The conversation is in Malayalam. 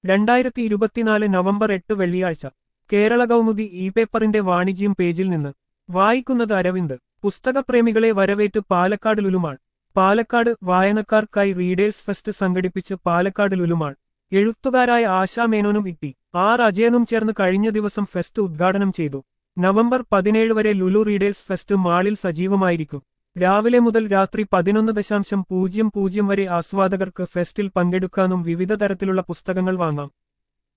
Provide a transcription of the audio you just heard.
രണ്ടായിരത്തി ഇരുപത്തിനാല് നവംബർ എട്ട് വെള്ളിയാഴ്ച കേരള കൗമുദി ഇ പേപ്പറിന്റെ വാണിജ്യം പേജിൽ നിന്ന് വായിക്കുന്നത് അരവിന്ദ് പുസ്തകപ്രേമികളെ വരവേറ്റ് പാലക്കാട് ലുലുമാൾ പാലക്കാട് വായനക്കാർക്കായി റീഡേഴ്സ് ഫെസ്റ്റ് സംഘടിപ്പിച്ച് പാലക്കാട് ലുലുമാൾ എഴുത്തുകാരായ ആശാ മേനോനും ഇട്ടി ആർ അജയനും ചേർന്ന് കഴിഞ്ഞ ദിവസം ഫെസ്റ്റ് ഉദ്ഘാടനം ചെയ്തു നവംബർ പതിനേഴ് വരെ ലുലു റീഡേഴ്സ് ഫെസ്റ്റ് മാളിൽ സജീവമായിരിക്കും രാവിലെ മുതൽ രാത്രി പതിനൊന്ന് ദശാംശം പൂജ്യം പൂജ്യം വരെ ആസ്വാദകർക്ക് ഫെസ്റ്റിൽ പങ്കെടുക്കാനും വിവിധ തരത്തിലുള്ള പുസ്തകങ്ങൾ വാങ്ങാം